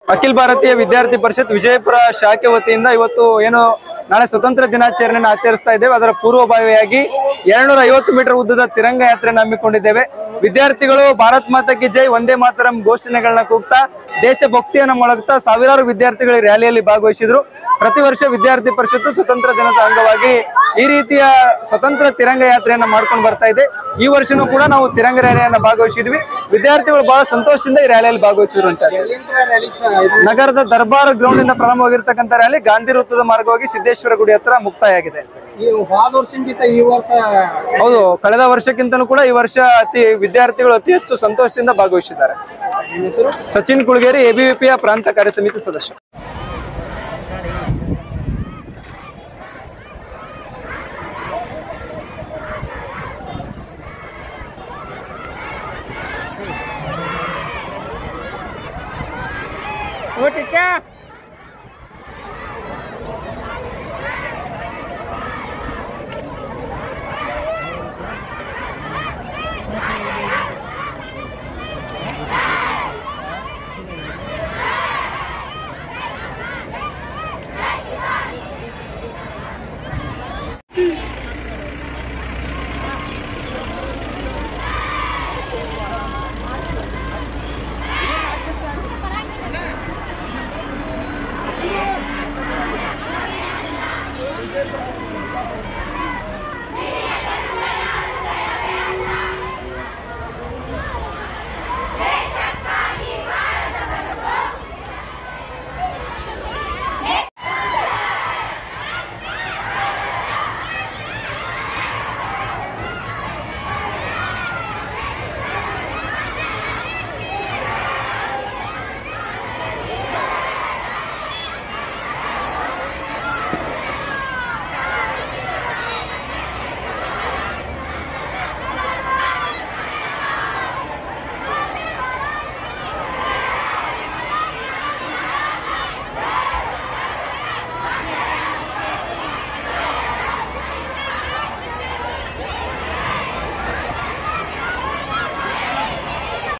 ಅಖಿಲ ಭಾರತೀಯ ವಿದ್ಯಾರ್ಥಿ ಪರಿಷತ್ ವಿಜಯಪುರ ಶಾಖೆ ವತಿಯಿಂದ ಇವತ್ತು ಏನು ನಾಳೆ ಸ್ವತಂತ್ರ ದಿನಾಚರಣೆಯನ್ನು ಆಚರಿಸ್ತಾ ಇದ್ದೇವೆ ಅದರ ಪೂರ್ವಭಾವಿಯಾಗಿ ಎರಡ್ನೂರ ಐವತ್ತು ಮೀಟರ್ ಉದ್ದದ ತಿರಂಗ ಯಾತ್ರೆಯನ್ನು ಹಮ್ಮಿಕೊಂಡಿದ್ದೇವೆ ವಿದ್ಯಾರ್ಥಿಗಳು ಭಾರತ್ ಮಾತಾ ಕಿ ಜೈ ಒಂದೇ ಮಾತರಂ ಘೋಷಣೆಗಳನ್ನ ಕೂಗ್ತಾ ದೇಶಭಕ್ತಿಯನ್ನು ಮೊಳಗ್ತಾ ಸಾವಿರಾರು ವಿದ್ಯಾರ್ಥಿಗಳು ಈ ರ್ಯಾಲಿಯಲ್ಲಿ ಭಾಗವಹಿಸಿದ್ರು ಪ್ರತಿ ವರ್ಷ ವಿದ್ಯಾರ್ಥಿ ಪರಿಷತ್ತು ಸ್ವತಂತ್ರ ದಿನದ ಅಂಗವಾಗಿ ಈ ರೀತಿಯ ಸ್ವತಂತ್ರ ತಿರಂಗ ಯಾತ್ರೆಯನ್ನ ಮಾಡ್ಕೊಂಡು ಬರ್ತಾ ಇದೆ ಈ ವರ್ಷನೂ ಕೂಡ ನಾವು ತಿರಂಗ ರ್ಯಾಲಿಯನ್ನ ಭಾಗವಹಿಸಿದ್ವಿ ವಿದ್ಯಾರ್ಥಿಗಳು ಬಹಳ ಸಂತೋಷದಿಂದ ಈ ರ್ಯಾಲಿಯಲ್ಲಿ ಭಾಗವಹಿಸಿದ್ರು ಅಂತ ನಗರದ ದರ್ಬಾರ್ ಗ್ರೌಂಡ್ ಇಂದ ಪ್ರಾರಂಭವಾಗಿರ್ತಕ್ಕಂಥ ರ್ಯಾಲಿ ಗಾಂಧಿ ವೃತ್ತದ ಮಾರ್ಗವಾಗಿ ಸಿದ್ದೇಶ್ವರ ಗುಡಿ ಹತ್ರ ಮುಕ್ತಾಯ ಆಗಿದೆ ಈ ಹೋದ ವರ್ಷಕ್ಕಿಂತ ಈ ವರ್ಷ ಹೌದು ಕಳೆದ ವರ್ಷಕ್ಕಿಂತಲೂ ಕೂಡ ಈ ವರ್ಷ ಅತಿ ವಿದ್ಯಾರ್ಥಿಗಳು ಅತಿ ಹೆಚ್ಚು ಸಂತೋಷದಿಂದ ಭಾಗವಹಿಸಿದ್ದಾರೆ ನಿಮ್ಮ ಹೆಸರು ಸಚಿನ್ ಕುಳಗೇರಿ ಎಬಿವಿಪಿಯ ಪ್ರಾಂತ ಕಾರ್ಯ ಸಮಿತಿ ಸದಸ್ಯ ಓ ಟಿಕ್ಕ